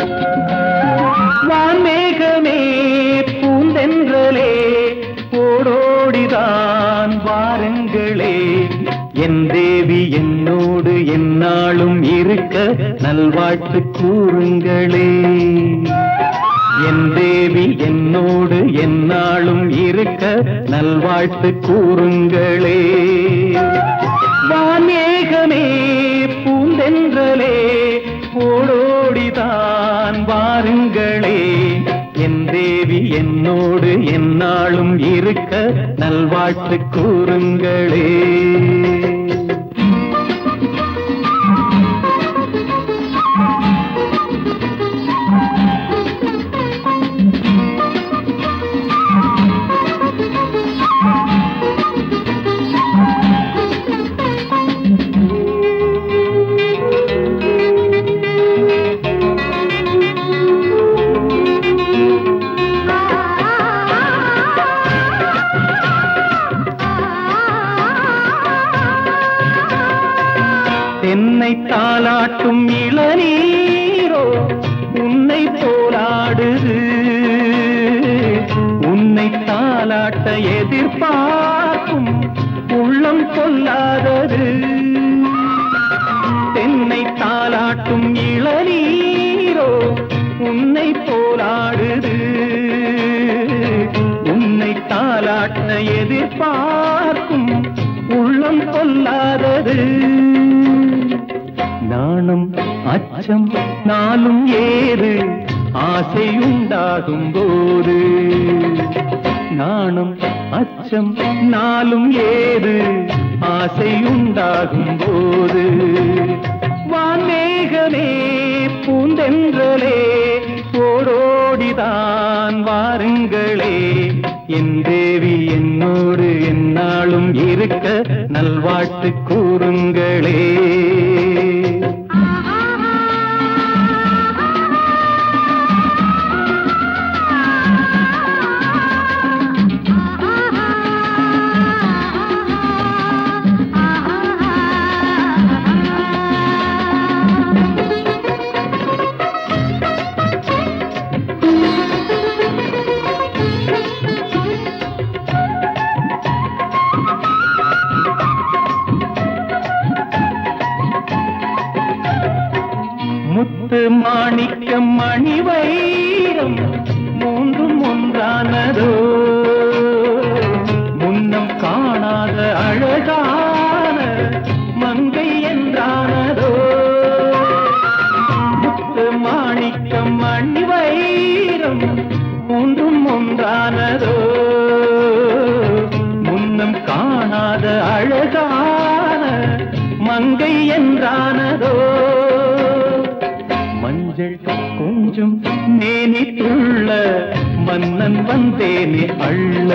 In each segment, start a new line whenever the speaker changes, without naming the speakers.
வான்மேகமே பூந்தென்றலே ஓடோடிதான் வாருங்களே என் தேவி என்னோடு என்னாலும் இருக்க நல்வாழ்த்து கூறுங்களே என் தேவி என்னோடு என்னாலும் இருக்க நல்வாழ்த்து கூறுங்களே வான்மேகமே பூந்தென்றலே ஓடோடிதான் வாருங்களே என் தேவி என்னோடு என்னாலும் இருக்க நல்வாழ்த்து கூறுங்களே தென்னை தாளாட்டும் இளநீரோ உன்னை போலாடுது உன்னை தாளாட்ட எதிர்பார்க்கும் உள்ளம் கொல்லாதது தென்னை தாளாட்டும் இளநீரோ உன்னை போலாடுது உன்னை தாளாட்ட எதிர்பார்க்கும் உள்ளம் கொல்லாதது நாணம் அச்சம் நாளும் ஏது ஆசையுண்டாகும் போது நாணம் அச்சம் நாளும் ஏது ஆசையுண்டாகும் போது வான்மேகமே பூந்தென்றலே ஓடோடிதான் வாருங்களே என் தேவி என்னோடு என்னாலும் இருக்க நல்வாழ்த்து கூறுங்களே முத்து மாணிக்கம் மணி வைரம் மூன்றும் ஒன்றானதோ முன்னம் காணாத அழகான மங்கை என்றானதோ முத்து மாணிக்கம் மணி வைரம் மூன்றும் ஒன்றானதோ முன்னம் காணாத அழகான மங்கை என்றானதோ மஞ்சள் கொஞ்சம் மேனி துள்ள மன்னன் வந்தேனே அள்ள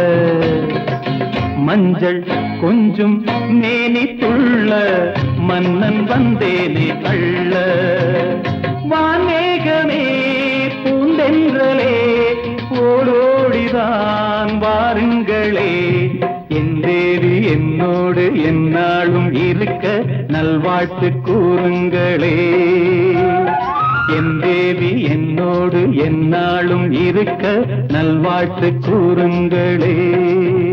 மஞ்சள் கொஞ்சம் மேனி துள்ள மன்னன் வந்தேனே அள்ள வான்மேகமே பூந்தென்றலே ஓடோடிதான் வாருங்களே என் தேவி என்னோடு என்னாலும் இருக்க நல்வாழ்த்து கூறுங்களே என் தேவி என்னோடு என்னாலும் இருக்க நல்வாழ்த்து கூறுங்களே